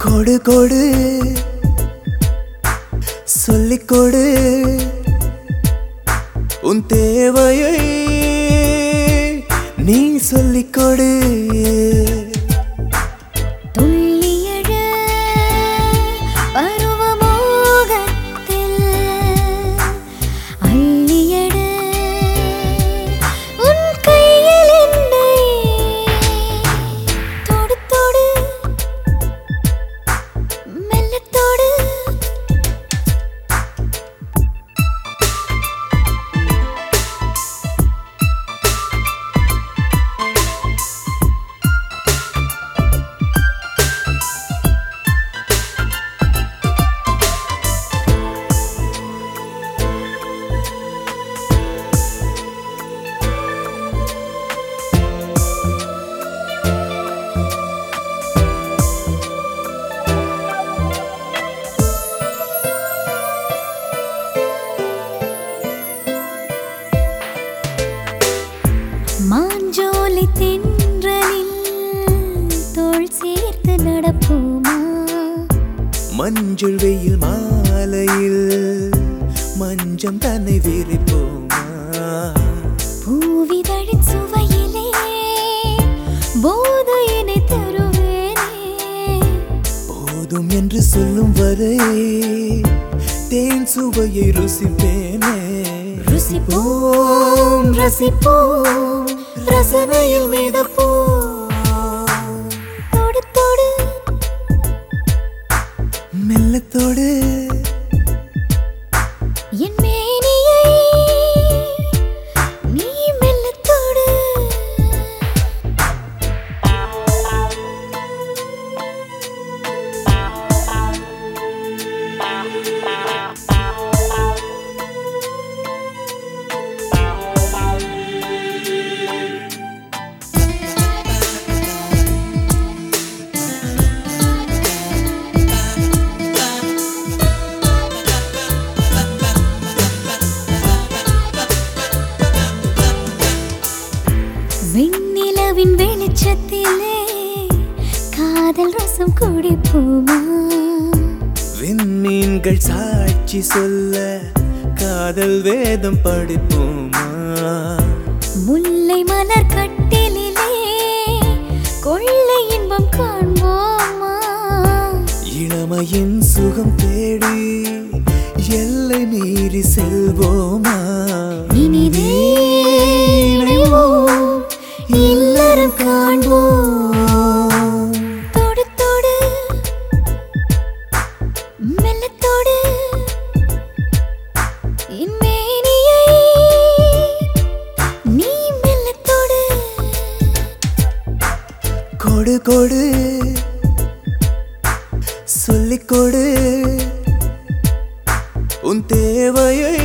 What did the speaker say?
கொடு கொடு சொல்லிக் கொடு உன் தேவையை நீ சொல்லிக் கொடு துள்ளியழ பருவமோகத்தில் அள்ளியட உன் கையில் என்னை தொடு தொடு மெல்லத் தொடு மாஞ்சோலை தென்றலில் தோள் சேர்த்து நடப்போமா மஞ்சள் வெயில் மாலையில் மஞ்சம் தன்னை விரிப்போமா பூவிதழின் சுவையிலே போதையினை தருவேனே போதும் என்று சொல்லும் வரை தேன் சுவையை ருசிப்பேனே ருசிப்போம் ரசிப்போம் ரசனையில் மிதப்போம் தொடு தொடு மெல்லத்தோடு என் மேனியை நீ மெல்லத் தொடு வெண்ணிலவின் வெளிச்சத்திலே காதல் ரசம் குடிப்போமா விண்மீன்கள் சாட்சி சொல்ல காதல் வேதம் படிப்போமா முல்லை மலர் கட்டிலிலே கொள்ளை இன்பம் காண்போமா இளமையின் சுகம் தேடி எல்லை மீறி செல்வோமா இனிதே இணைவோம், இல்லறம் காண்போம் தொடு தொடு மெல்லத் தொடு என் மேனியை நீ மெல்லத் தொடு கொடு கொடு சொல்லிக் கொடு உன் தேவையை